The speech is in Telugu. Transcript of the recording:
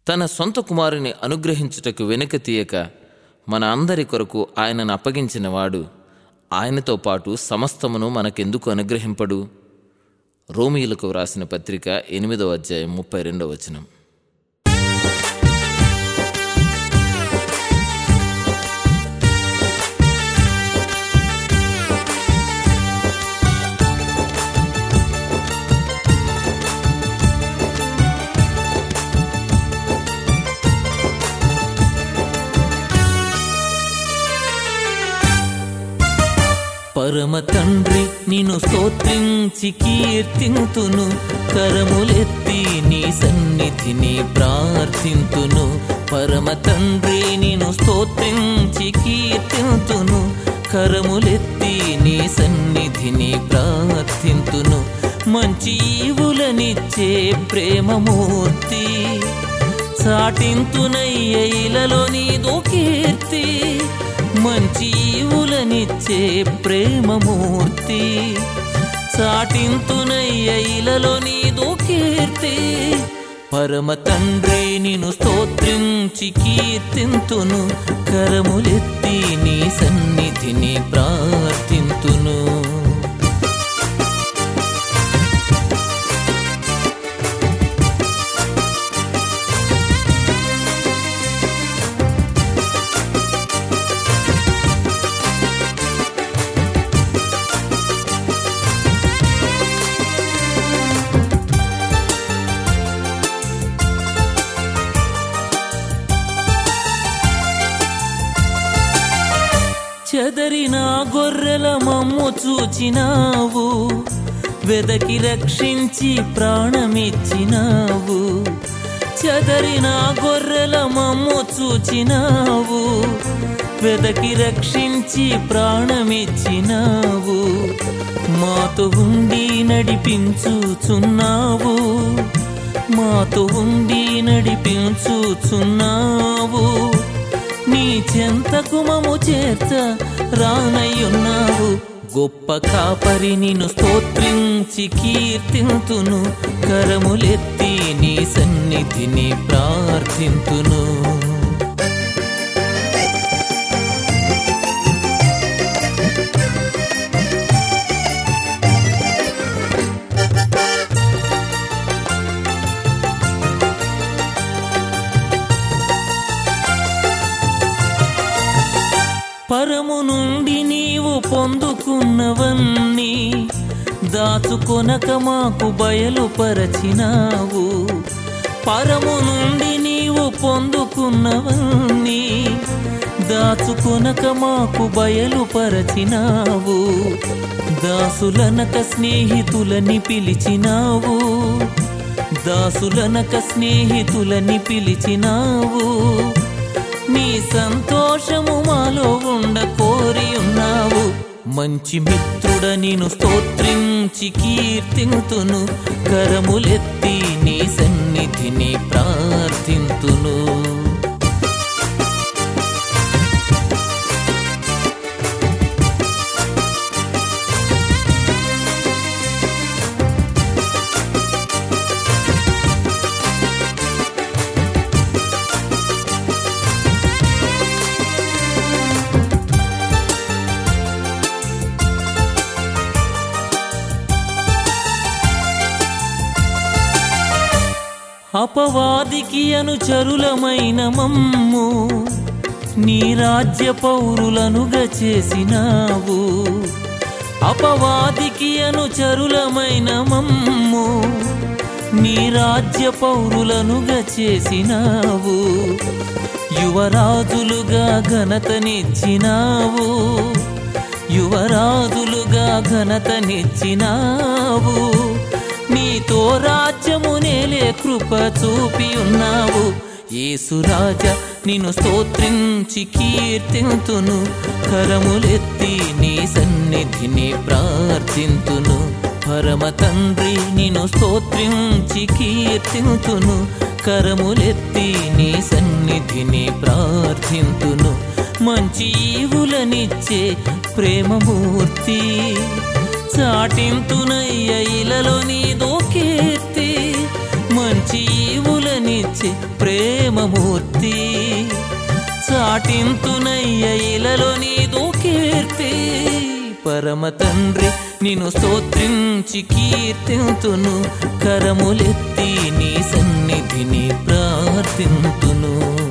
తన సొంత కుమారుని అనుగ్రహించుటకు వెనుక తీయక మన అందరి కొరకు ఆయనను అప్పగించిన వాడు ఆయనతో పాటు సమస్తమును మనకెందుకు అనుగ్రహింపడు రోమియులకు వ్రాసిన పత్రిక ఎనిమిదవ అధ్యాయం ముప్పై రెండవ వచనం పరమ తండ్రి నిన్ను స్తోత్రించి కీర్తింతును కరములెత్తి నీ సన్నిధిని ప్రార్థింతును పరమ తండ్రి నిన్ను స్తోత్రించి కీర్తింతును కరములెత్తి నీ సన్నిధిని ప్రార్థింతును మంచి ఈవులనిచ్చే ప్రేమమూర్తి చాటింతునయ్య ఇలలో నీదో కీర్తి మంచి ఈవులనిచ్చే ప్రేమమూర్తి చాటింతునయ్య ఇలలో నీదో కీర్తి పరమ తండ్రి నిన్ను స్తోత్రించి కీర్తింతును కరములెత్తి నీ సన్నిధిని ప్రార్థింతును చెదరిన గొర్రెల మమ్ము చూచినావు వెదకి రక్షించి ప్రాణమిచ్చినావు చెదరిన గొర్రెల మమ్ము చూచినావు వెదకి రక్షించి ప్రాణమిచ్చినావు మాతో ఉండి నడిపించుచున్నావు మాతో ఉండి నడిపించుచున్నావు నీ చెంతకు మము చేర్చ రానయ్యున్నావు గొప్ప కాపరి నిన్ను స్తోత్రించి కీర్తింతును కరములెత్తి నీ సన్నిధిని ప్రార్థింతును పరము నుండి నీవు పొందుకున్నవన్నీ దాచుకొనక మాకు బయలుపరచినావు పరము నుండి నీవు పొందుకున్నవన్నీ దాచుకొనక మాకు బయలుపరచినావు దాసులనక స్నేహితులని పిలిచినావు దాసులనక స్నేహితులని పిలిచినావు నీ సంతోషము మాలో ఉండ కోరి ఉన్నావు మంచి మిత్రుడ నేను స్తోత్రించి కీర్తింతును కరములెత్తి నీ సన్నిధిని ప్రార్థింతును అపవాదికి అనుచరులమైన మమ్ము నీ రాజ్య పౌరులనుగా చేసినావు అపవాదికి అనుచరులమైన మమ్ము నీ రాజ్య పౌరులనుగా చేసినావు యువరాజులుగా ఘనతనిచ్చినావు యువరాజులుగా ఘనతనిచ్చినావు నీతో రాజ్యము నేలే కృప చూపి ఉన్నావు యేసురాజ నిన్ను స్తోత్రించి కీర్తింతును కరములెత్తి నీ సన్నిధిని ప్రార్థింతును పరమ తండ్రి నిన్ను స్తోత్రించి కీర్తింతును కరములెత్తి నీ సన్నిధిని ప్రార్థింతును మంచి ఈవులనిచ్చే ప్రేమమూర్తి చాటింతునయ్య ఇలలో నీదో కీర్తి మంచి ఈవులనిచ్చే ప్రేమ ప్రేమమూర్తి చాటింతునయ్య ఇలలో నీదు కీర్తి పరమ తండ్రి నిన్ను స్తోత్రించి కీర్తింతును కరములెత్తి నీ సన్నిధిని ప్రార్థింతును